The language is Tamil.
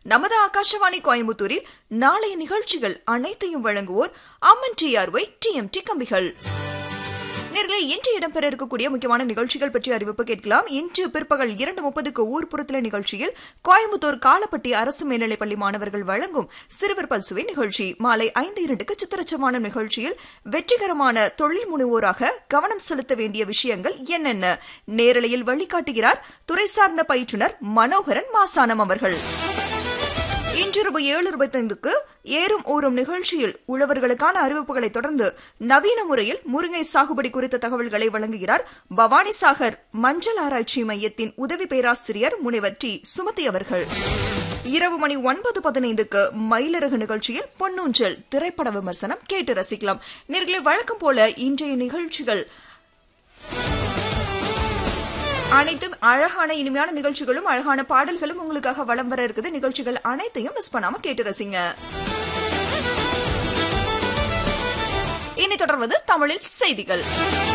நமது ஆகாஷவாணி கோயம்புத்தூரில் நாளைய நிகழ்ச்சிகள் அனைத்தையும் வழங்குவோர் அம்மன் டிஆர்ஒய் டிஎம்டி கம்பிகள் நேர்களே இன்று இடம்பெற இருக்கக்கூடிய முக்கியமான நிகழ்ச்சிகள் பற்றி அறிவிப்பு கேட்கலாம் இன்று பிற்பகல் இரண்டு முப்பதுக்கு ஊர்ப்புறத்தில நிகழ்ச்சியில் கோயம்புத்தூர் காலப்பட்டி அரசு மேல்நிலைப்பள்ளி மாணவர்கள் வழங்கும் சிறுவர் பல்சுவை நிகழ்ச்சி மாலை ஐந்து இரண்டுக்கு சித்திரச்சமானம் நிகழ்ச்சியில் வெற்றிகரமான தொழில் முனைவோராக கவனம் செலுத்த வேண்டிய விஷயங்கள் என்னென்ன நேரலையில் வழிகாட்டுகிறார் துறை சார்ந்த பயிற்றுனர் மனோகரன் மாசானம் அவர்கள் இன்றிரவு ஏழு இருபத்தைந்துக்கு ஏறும் ஊறும் நிகழ்ச்சியில் உழவர்களுக்கான அறிவிப்புகளை தொடர்ந்து நவீன முறையில் முருங்கை சாகுபடி குறித்த தகவல்களை வழங்குகிறார் பவானி சாகர் மஞ்சள் ஆராய்ச்சி மையத்தின் உதவி பேராசிரியர் முனைவர் டி சுமதி அவர்கள் இரவு மணி ஒன்பது பதினைந்துக்கு மயிலரகு நிகழ்ச்சியில் பொன்னூஞ்சல் திரைப்பட விமர்சனம் கேட்டு ரசிக்கலாம் நேர்களை வழக்கம் போல இன்றைய நிகழ்ச்சிகள் அனைத்தும் அழகான இனிமையான நிகழ்ச்சிகளும் அழகான பாடல்களும் உங்களுக்காக வலம் வர இருக்குது நிகழ்ச்சிகள் அனைத்தையும் மிஸ் பண்ணாம கேட்டு ரசிங்க இனி தொடர்வது தமிழில் செய்திகள்